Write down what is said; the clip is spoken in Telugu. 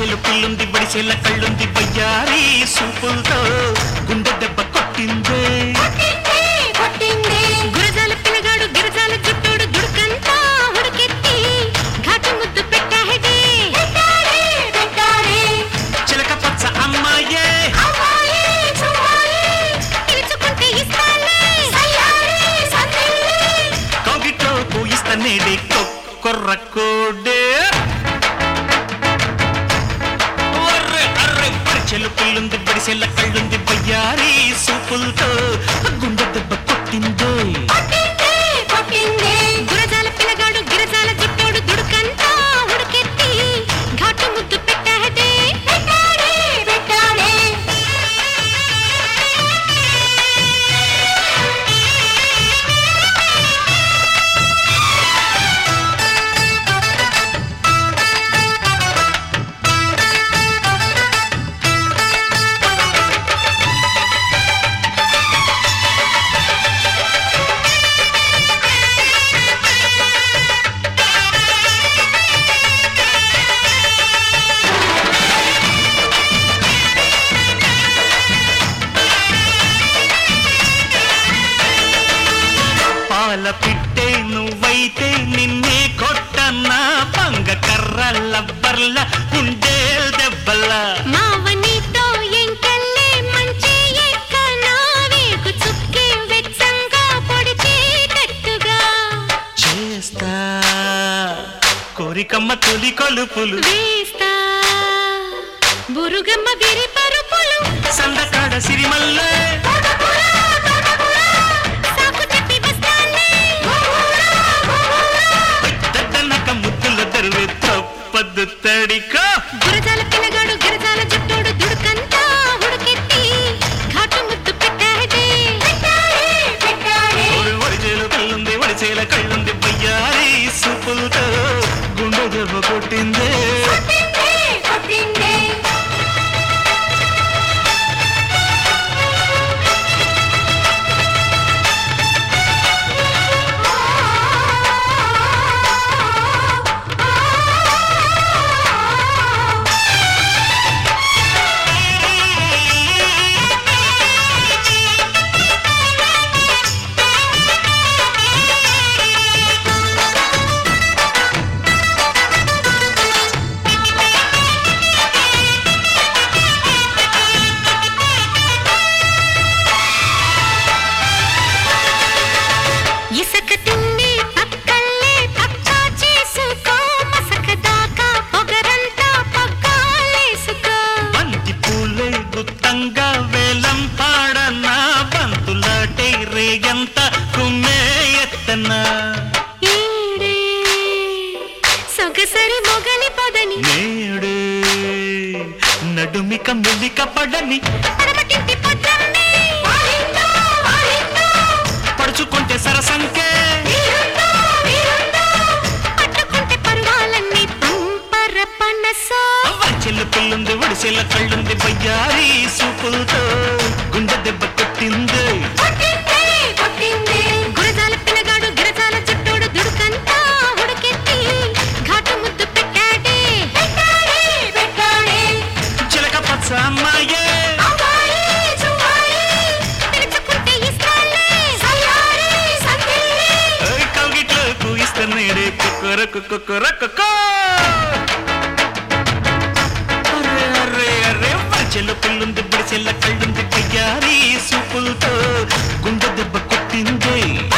వరిచెలు పిల్లుంది వడిచెల కళ్ళుంది వయ్యారి సూపులతో గుండె దెబ్బ కొట్టిందే గురజాల పిల్లగాడు గిరజాల చుట్టూడు దుడుకంతా ఉడికెత్తి ఘాటు ముద్దు పెట్టాడే చిలక పచ్చ అమ్మాయే పిలుచుకుంటే ఇస్తాలే కౌగిట్లో పూయిస్తనేడే కొర్ర కోడే ఒర్రె అర్రె వరిచెలు పిల్లుంది వడిచెల కళ్ళుంది వయ్యారి సూపులతో గుండె దెబ్బ కొట్టిందే గురజాల పిల్లగాడు గిరజాల చుట్టూడు దుడుకంతా ఉడికెత్తి ఘాటు ముద్దు పెట్టాడే పాల పిట్టే నువ్వైతే నిన్నే కొట్టన్నా పంగ కర్ర లబ్బర్ల ఉండే దెబ్బల మావనితో ఎంకెళ్ళే మంచి ఎక్కనా వేగు చుక్కి వెచ్చంగా పొడిచే కట్టుగా చేస్తా కోరికమ్మ తొలి కొలుపులు వేస్తా బురుగమ్మ విరి పరుపులు సందకాడ సిరిమల్లే సాకు చెప్పి వస్తాలే దద్దనక ముద్దుల దరువే తప్పదు తడికో గురజాల పిల్లగాడు గిరజాల జుట్టోడు దుడుకంతా ఉడికెత్తి ఘాటు ముద్దు పెట్టాడే ఓరి వరిచేలు కళ్ళుంది వడిచేల కళ్ళుంది బయ్యారి సూపులతో గుండె దెబ్బ కొట్టిందే ఇసక తిన్ని పక్కల్లే పక్కా చేసుకో మసక దాకా పొగరంతా పక్కాలేసుకో బంతి పూలే గుత్తంగా వేలం పాడనా బంతులాటే రేయంత కుమ్మే ఎత్తనా ఈడే సొగసరి మొగలి పొదని నేడే నడుమిక మెలిక పడని పడమటింటి పొద్దున్నే పడుచుకుంటే సరసంకే పట్టుకుంటే పరువాలన్నీ పంపర పనసో చెల్లు పిల్లుంది ఒడిసెల కళ్ళుంది బయ్యారి సూపులతో గుండె దెబ్బ కొట్టింది గురజాల పిల్లగాడు గిరజాల చుట్టూడు దుడుకంతా ఉడికెత్తి ఘాటు ముద్దు పెట్టాడే చిలక పచ్చ అమ్మాయే పిలుచుకుంటే ఇస్తాలే ఓయ్ కౌగిట్లో కూయిస్తనేడే కుక్కర కుక్కర కుక్క అరే అరే అరే చెల్లు పిల్లుంది బడిచెల్ల కళ్ళుంది బయ్యారి సూపులతో గుండె దెబ్బ కొట్టింది